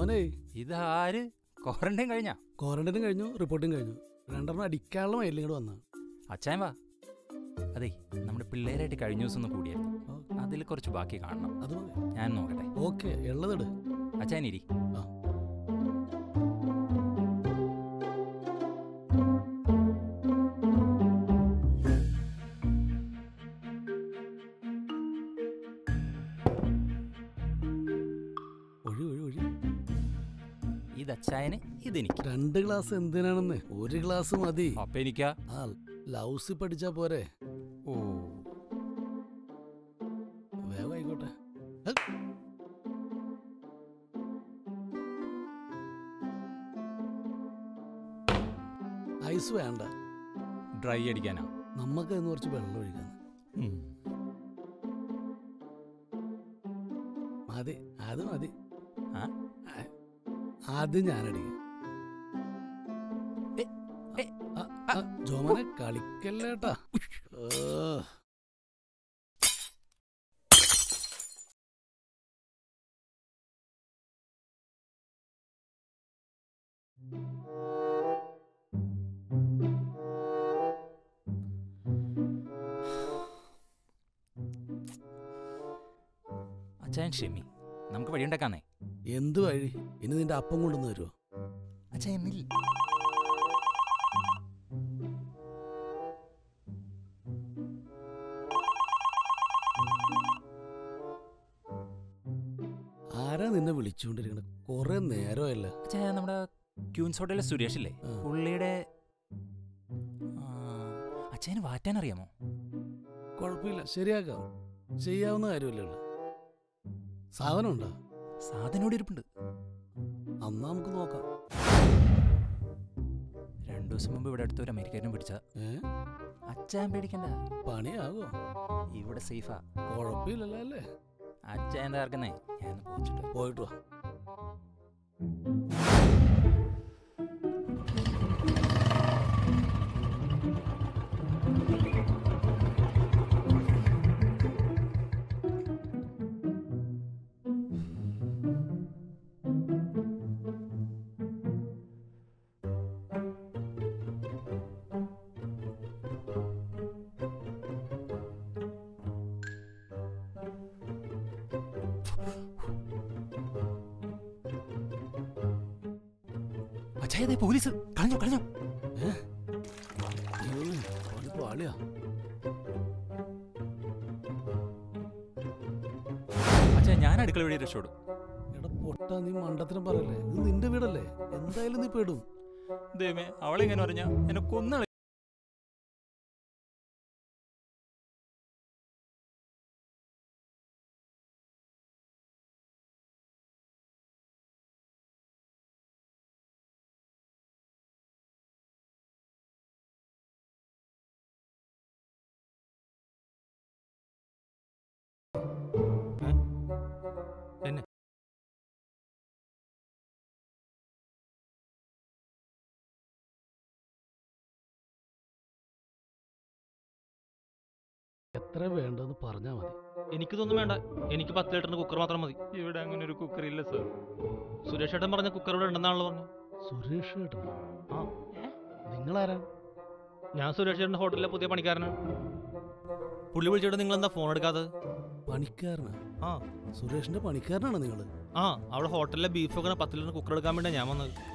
ജോമനെ ഇതാര് ക്വാറന്റൈൻ കഴിഞ്ഞാ ക്വാറന്റൈനും കഴിഞ്ഞു റിപ്പോർട്ടും കഴിഞ്ഞു രണ്ടെണ്ണം അടിക്കാനുള്ള മൈലിൽ ഇങ്ങോട്ട് വന്ന അച്ചായൻ വാ അതെ നമ്മുടെ പിള്ളേരായിട്ട് കഴിഞ്ഞ ദിവസം ഒന്ന് കൂടിയായിരുന്നു അതിൽ കുറച്ച് ബാക്കി കാണണം അത് മതി ഞാൻ നോക്കട്ടെ ഓക്കെ ഉള്ളതിട് അച്ചായൻ ഇരി ആ. ഒഴി ഒഴി ഒഴി ഇത് അച്ചായന് ഇതെനിക്ക് രണ്ട് ഗ്ലാസ് എന്തിനാണെന്ന് ഒരു ഗ്ലാസ് മതി അപ്പൊ എനിക്കാ ആ ലൗസി പഠിച്ചാ പോരെ ഓ വേഗം ആയിക്കോട്ടെ ഹ്. ഐസ് വേണ്ട ഡ്രൈ അടിക്കാനാ നമുക്ക് ഇന്ന് കുറച്ച് വെള്ളം ഒഴിക്കാൻ ഉം. മതി അത് മതി ആ? ആ, അത് ഞാനടിക്കാം ഏ, ഏ, ആ, ആ, ജോമനെ കളിക്കല്ലേട്ടാ ഏ. അച്ചായൻ ക്ഷമി നമുക്ക് വഴിയുണ്ടാക്കാന്നേ എന്ത് വഴി ഇനി നിന്റെ അപ്പം കൊണ്ടുവന്ന് തരുമോ അച്ചായൻ നില്ല ആരാ നിന്നെ വിളിച്ചുകൊണ്ടിരിക്കണത് കുറെ നേരമല്ല അച്ചായ നമ്മുടെ ക്യൂൻസ് ഹോട്ടലിലെ സുരേഷ് ഇല്ലേ ആ. പുള്ളിയുടെ ആ, അച്ചായന് വാറ്റാൻ അറിയാമോ കുഴപ്പമില്ല ശരിയാക്കാം ചെയ്യാവുന്ന കാര്യമല്ലേ ഉള്ളു സാധനം ഉണ്ടോ സാധനോട് ഇരിപ്പുണ്ട് അന്നാ നമുക്ക് നോക്കാം രണ്ടു ദിവസം മുമ്പ് ഇവിടെ അടുത്തൊരു അമേരിക്കനെ പിടിച്ച ഏ അച്ചായൻ പേടിക്കണ്ട പണിയാകോ ഇവിടെ സേഫാ കുഴപ്പമില്ലല്ലോ അല്ലേ അച്ചായൻ തകർക്കുന്നേ ഞാൻ പോയിച്ചിട്ട് പോയിട്ട് വാ അച്ചായ ദേ പോലീസ് കളഞ്ഞു കളഞ്ഞു ദൈവമേ, അവനിപ്പോ ആളിയാ അച്ചായ ഞാൻ അടുക്കള വഴി രക്ഷപ്പെടും എടാ പൊട്ട നീ മണ്ടത്തിനും പറയല്ലേ ഇത് നിന്റെ വീടല്ലേ എന്തായാലും നീ പെടും ദൈവമേ അവളെങ്ങനെ പറഞ്ഞ എന്നെ കൊന്നു എന്നെ എത്ര വേണ്ടെന്ന് പറഞ്ഞാ മതി എനിക്കിതൊന്നും വേണ്ട എനിക്ക് പത്ത് ലിറ്ററിന് കുക്കർ മാത്രം മതി ഇവിടെ അങ്ങനെ ഒരു കുക്കർ ഇല്ല സർ സുരേഷ് ഏട്ടൻ പറഞ്ഞ കുക്കർ ഇവിടെ ഉണ്ടെന്നാണല്ലോ പറഞ്ഞു സുരേഷ് ഏട്ടൻ ആ. നിങ്ങളാരാ ഞാൻ സുരേഷ് ഏട്ടൻ്റെ ഹോട്ടലിലെ പുതിയ പണിക്കാരനാണ് പുള്ളി വിളിച്ചിട്ട് നിങ്ങൾ എന്താ ഫോൺ എടുക്കാത്തത് പണിക്കാരനാ ആ സുരേഷിന്റെ പണിക്കാരനാണോ നിങ്ങള് ആ അവിടെ ഹോട്ടലിലെ ബീഫൊക്കെ പത്ത് ലിറ്ററിന് കുക്കർ എടുക്കാൻ വേണ്ടി ഞാൻ വന്നത്